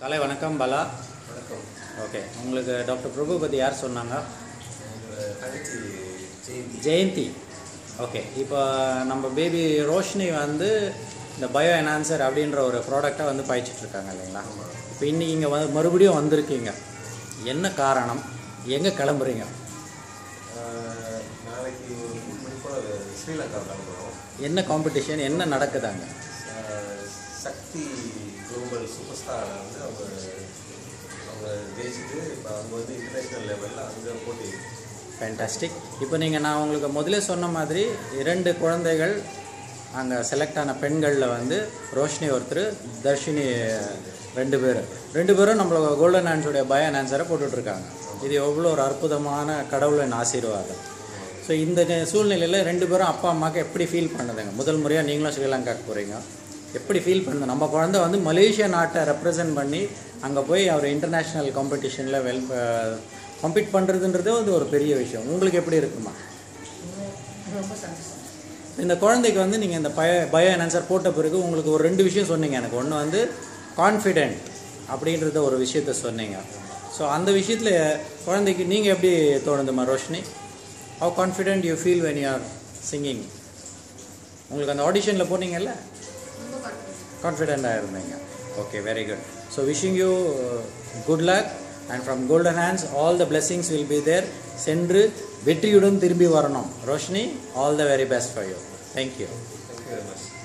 கலை வணக்கம் பாலா வணக்கம் ஓகே உங்களுக்கு டாக்டர் பிரபு பற்றி யார் சொன்னாங்க உங்கள் தங்கச்சி ஜெயந்தி ஜெயந்தி ஓகே இப்போ நம்ம பேபி ரோஷினி வந்து இந்த பயோ என்ஹான்சர் அப்படின்ற ஒரு ப்ராடக்டை வந்து பாய்ச்சிட்டு இருக்காங்க இல்லைங்களா இப்போ இன்னைக்கு இங்கே வந்து மறுபடியும் வந்திருக்கீங்க என்ன காரணம் எங்கே கிளம்புறீங்க ஆஹ், நாளைக்கு ஒரு மூணு மணி போல் ஸ்ரீலங்கா கிளம்புறோம் என்ன காம்படிஷன் என்ன நடக்குதாங்க ஆஹ், சக்தி குளோபல் சூப்பர் ஸ்டார் வந்து அவங்க அவங்க ஜெயிச்சுட்டு இப்போ அவங்க வந்து இன்டர்நேஷ்னல் லெவலில் அங்கே போட்டி ஃபேண்டாஸ்டிக் இப்போ நீங்கள் நான் உங்களுக்கு முதல்ல சொன்ன மாதிரி இரண்டு குழந்தைகள் அங்கே செலக்ட் ஆன பெண்களில் வந்து ரோஷினி ஒருத்தர் தர்ஷினி ரெண்டு பேர் ரெண்டு பேரும் நம்மளோட கோல்டன் ஹேண்ட்ஸோடைய பய ஆன்சரை போட்டுட்ருக்காங்க இது எவ்வளோ ஒரு அற்புதமான கடவுளின் ஆசீர்வாதம் ஸோ இந்த நே- சூழ்நிலையில் ரெண்டு பேரும் அப்பா அம்மாவுக்கு எப்படி ஃபீல் பண்ணுதுங்க முதல் முறையாக நீங்களும் ஸ்ரீலங்காக்கு போகிறீங்க எப்படி ஃபீல் பண்ணுது நம்ம குழந்தை வந்து மலேசியா நாட்டை ரெப்ரசன்ட் பண்ணி அங்கே போய் அவர் இன்டர்நேஷ்னல் காம்படிஷனில் வெல் கம்பீட் பண்ணுறதுன்றது வந்து ஒரு பெரிய விஷயம் உங்களுக்கு எப்படி இருக்குமா ரொம்ப சந்தோஷம் இந்த குழந்தைக்கு வந்து நீங்கள் இந்த பய பயோ ஆன்சர் போட்ட பிறகு உங்களுக்கு ஒரு ரெண்டு விஷயம் சொன்னீங்க எனக்கு ஒன்று வந்து கான்ஃபிடென்ட் அப்படின்றத ஒரு விஷயத்த சொன்னீங்க ஸோ அந்த விஷயத்தில் குழந்தைக்கு நீங்கள் எப்படி தோணுதுமா Roshini how confident you feel when you are singing உங்களுக்கு அந்த ஆடிஷனில் போனீங்கல்ல ரொம்ப கான்ஃபிடன்ஸ் கான்ஃபிடென்ட்டாக இருந்தீங்க okay very good so wishing you good luck and from golden hands all the blessings will be there சென்று வெற்றியுடன் திரும்பி வரணும் Roshini all the very best for you thank you thank you very much